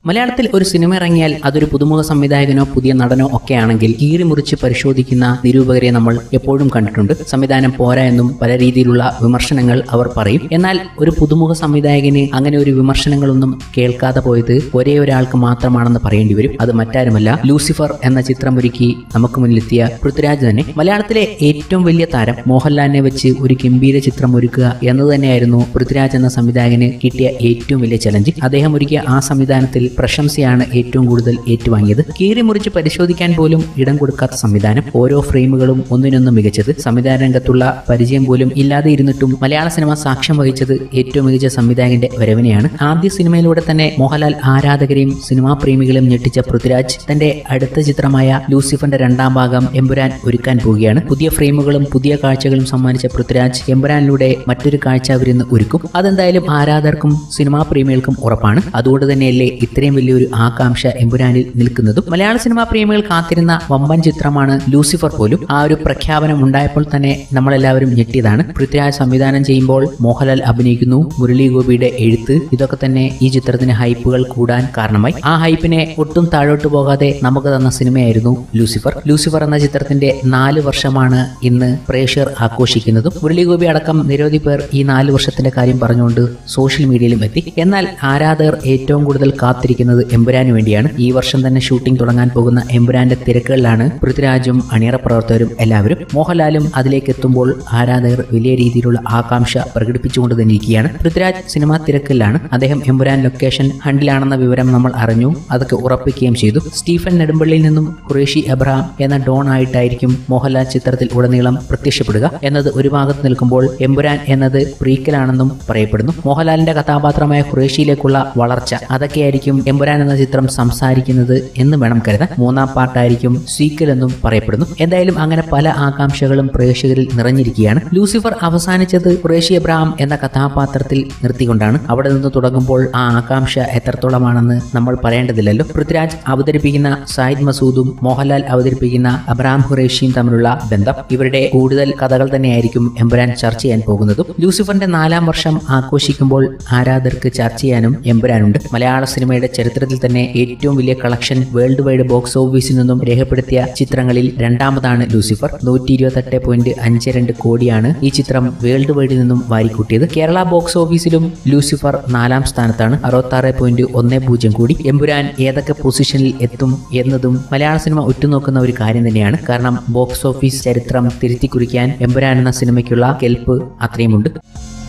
മലയാളത്തിൽ ഒരു സിനിമ ഇറങ്ങിയാൽ അതൊരു പുതുമുഖ സംവിധായകനോ പുതിയ നടനോ ഒക്കെ ആണെങ്കിൽ കീറി മുറിച്ച് പരിശോധിക്കുന്ന നിരൂപകരെ നമ്മൾ എപ്പോഴും കണ്ടിട്ടുണ്ട് സംവിധാനം പോരാ എന്നും പല രീതിയിലുള്ള വിമർശനങ്ങൾ അവർ പറയും എന്നാൽ ഒരു പുതുമുഖ സംവിധായകന് അങ്ങനെ ഒരു വിമർശനങ്ങളൊന്നും കേൾക്കാതെ പോയത് ഒരേ ഒരാൾക്ക് മാത്രമാണെന്ന് പറയേണ്ടി വരും അത് മറ്റാരുമല്ല ലൂസിഫർ എന്ന ചിത്രം ഒരുക്കി നമുക്ക് മുന്നിലെത്തിയ പൃഥ്വിരാജ് തന്നെ മലയാളത്തിലെ ഏറ്റവും വലിയ താരം മോഹൻലാലിനെ വെച്ച് ഒരു ഗംഭീര ചിത്രം ഒരുക്കുക എന്നത് തന്നെയായിരുന്നു പൃഥ്വിരാജ് എന്ന സംവിധായകന് കിട്ടിയ ഏറ്റവും വലിയ ചലഞ്ച് അദ്ദേഹം ഒരുക്കിയ ആ സംവിധാനത്തിൽ പ്രശംസയാണ് ഏറ്റവും കൂടുതൽ ഏറ്റുവാങ്ങിയത് കീറി മുറിച്ച് പരിശോധിക്കാൻ പോലും ഇടം കൊടുക്കാത്ത സംവിധാനം ഓരോ ഫ്രെയിമുകളും ഒന്നിനൊന്നും മികച്ചത് സംവിധാന രംഗത്തുള്ള പരിചയം പോലും ഇല്ലാതെ ഇരുന്നിട്ടും മലയാള സിനിമ സാക്ഷ്യം വഹിച്ചത് ഏറ്റവും മികച്ച സംവിധായകന്റെ വരവിനെയാണ് ആദ്യ സിനിമയിലൂടെ തന്നെ മോഹൻലാൽ ആരാധകരെയും സിനിമാ പ്രേമികളെയും ഞെട്ടിച്ച പൃഥ്വിരാജ് തന്റെ അടുത്ത ചിത്രമായ ലൂസിഫറിന്റെ രണ്ടാം ഭാഗം എമ്പുരാൻ ഒരുക്കാൻ പോവുകയാണ് പുതിയ ഫ്രെയിമുകളും പുതിയ കാഴ്ചകളും സമ്മാനിച്ച പൃഥ്വിരാജ് എമ്പുരാനിലൂടെ മറ്റൊരു കാഴ്ച അവരിന്ന് ഒരുക്കും അതെന്തായാലും ആരാധകർക്കും സിനിമാ പ്രേമികൾക്കും ഉറപ്പാണ് അതുകൊണ്ട് തന്നെയല്ലേ ഇത്രയും വലിയൊരു ആകാംക്ഷ എമ്പുരാനിൽ നിൽക്കുന്നതും മലയാള സിനിമാ പ്രേമികൾ കാത്തിരുന്ന വമ്പൻ ചിത്രമാണ് ലൂസിഫർ പോലും ആ ഒരു പ്രഖ്യാപനം ഉണ്ടായപ്പോൾ തന്നെ നമ്മളെല്ലാവരും ഞെട്ടിയതാണ് പൃഥ്വിരാജ് സംവിധാനം ചെയ്യുമ്പോൾ മോഹൻലാൽ അഭിനയിക്കുന്നു മുരളി ഗോപിയുടെ എഴുത്ത് ഇതൊക്കെ തന്നെ ഈ ചിത്രത്തിന് ഹൈപ്പുകൾ കൂടാൻ കാരണമായി ആ ഹൈപ്പിനെ ഒട്ടും താഴോട്ട് പോകാതെ നമുക്ക് തന്ന സിനിമയായിരുന്നു ലൂസിഫർ ലൂസിഫർ എന്ന ചിത്രത്തിന്റെ നാല് വർഷമാണ് ഇന്ന് പ്രേക്ഷകർ ആഘോഷിക്കുന്നതും മുരളി ഗോപി അടക്കം നിരവധി പേർ ഈ നാല് വർഷത്തിന്റെ കാര്യം പറഞ്ഞുകൊണ്ട് സോഷ്യൽ മീഡിയയിലും എത്തി എന്നാൽ ആരാധകർ ഏറ്റവും കൂടുതൽ കാത്തിരിക്കുന്നത് എമ്പുരാന് വേണ്ടിയാണ് ഈ വർഷം തന്നെ ഷൂട്ടിംഗ് തുടങ്ങാൻ പോകുന്ന എമ്പുരാന്റെ തിരക്കുകളിലാണ് പൃഥ്വിരാജും അണിയറ പ്രവർത്തകരും എല്ലാവരും മോഹൻലാലും അതിലേക്ക് എത്തുമ്പോൾ ആരാധകർ വലിയ രീതിയിലുള്ള ആകാംക്ഷ പ്രകടിപ്പിച്ചുകൊണ്ട് തന്നെ ഇരിക്കുകയാണ് പൃഥ്വിരാജ് സിനിമാ തിരക്കിലാണ് അദ്ദേഹം എമ്പുരാൻ ലൊക്കേഷൻ ഹണ്ടിലാണെന്ന വിവരം നമ്മൾ അറിഞ്ഞു അതൊക്കെ ഉറപ്പിക്കുകയും ചെയ്തു സ്റ്റീഫൻ നെടുമ്പള്ളിയിൽ നിന്നും ഖുറേഷി എബ്രഹാം എന്ന ഡോൺ ആയിട്ടായിരിക്കും മോഹൻലാൽ ചിത്രത്തിൽ ഉടനീളം പ്രത്യക്ഷപ്പെടുക എന്നത് ഒരു ഭാഗത്ത് നിൽക്കുമ്പോൾ എമ്പുരാൻ എന്നത് പ്രീക്കലാണെന്നും പറയപ്പെടുന്നു മോഹൻലാലിന്റെ കഥാപാത്രമായ ഖുറേഷിയിലേക്കുള്ള വളർച്ച അതൊക്കെയായിരിക്കും എമ്പുരാൻ എന്ന ചിത്രം സംസാരിക്കുന്നത് എന്ന് വേണം കരുതാൻ മൂന്നാം പാർട്ടായിരിക്കും സീക്വൽ എന്നും പറയപ്പെടുന്നു എന്തായാലും അങ്ങനെ പല ആകാംക്ഷകളും പ്രേക്ഷകരിൽ നിറഞ്ഞിരിക്കുകയാണ് ലൂസിഫർ അവസാനിച്ചത് ഖുറേഷി എബ്രഹാം എന്ന കഥാപാത്രത്തിൽ നിർത്തിക്കൊണ്ടാണ് അവിടെ നിന്ന് തുടങ്ങുമ്പോൾ ആ ആകാംക്ഷ എത്രത്തോളമാണെന്ന് നമ്മൾ പറയേണ്ടതില്ലല്ലോ പൃഥ്വിരാജ് അവതരിപ്പിക്കുന്ന സായിദ് മസൂദും മോഹൻലാൽ അവതരിപ്പിക്കുന്ന അബ്രഹാം ഖുറേഷിയും തമ്മിലുള്ള ബന്ധം ഇവരുടെ കൂടുതൽ കഥകൾ തന്നെയായിരിക്കും എമ്പുരാൻ ചർച്ച ചെയ്യാൻ പോകുന്നതും ലൂസിഫറിന്റെ നാലാം വർഷം ആഘോഷിക്കുമ്പോൾ ആരാധകർക്ക് ചർച്ച ചെയ്യാനും എമ്പുരാനുണ്ട് മലയാള സിനിമയുടെ ചരിത്രത്തിൽ തന്നെ ഏറ്റവും വലിയ കളക്ഷൻ വേൾഡ് വൈഡ് ബോക്സ് ഓഫീസിൽ നിന്നും രേഖപ്പെടുത്തിയ ചിത്രങ്ങളിൽ രണ്ടാമതാണ് ലൂസിഫർ നൂറ്റി ഇരുപത്തെട്ട് പോയിന്റ് അഞ്ച് രണ്ട് കോടിയാണ് ഈ ചിത്രം വേൾഡ് വൈഡിൽ നിന്നും വാരിക്കൂട്ടിയത് കേരള ബോക്സ് ഓഫീസിലും ലൂസിഫർ നാലാം സ്ഥാനത്താണ് അറുപത്താറ് പോയിന്റ് ഒന്ന് പൂജ്യം കോടി എമ്പുരാൻ ഏതൊക്കെ പൊസിഷനിൽ എത്തും എന്നതും മലയാള സിനിമ ഉറ്റുനോക്കുന്ന ഒരു കാര്യം തന്നെയാണ് കാരണം ബോക്സ് ഓഫീസ് ചരിത്രം തിരുത്തി കുറിക്കാൻ എമ്പുരാൻ എന്ന സിനിമയ്ക്കുള്ള കെൽപ്പ് അത്രയുമുണ്ട്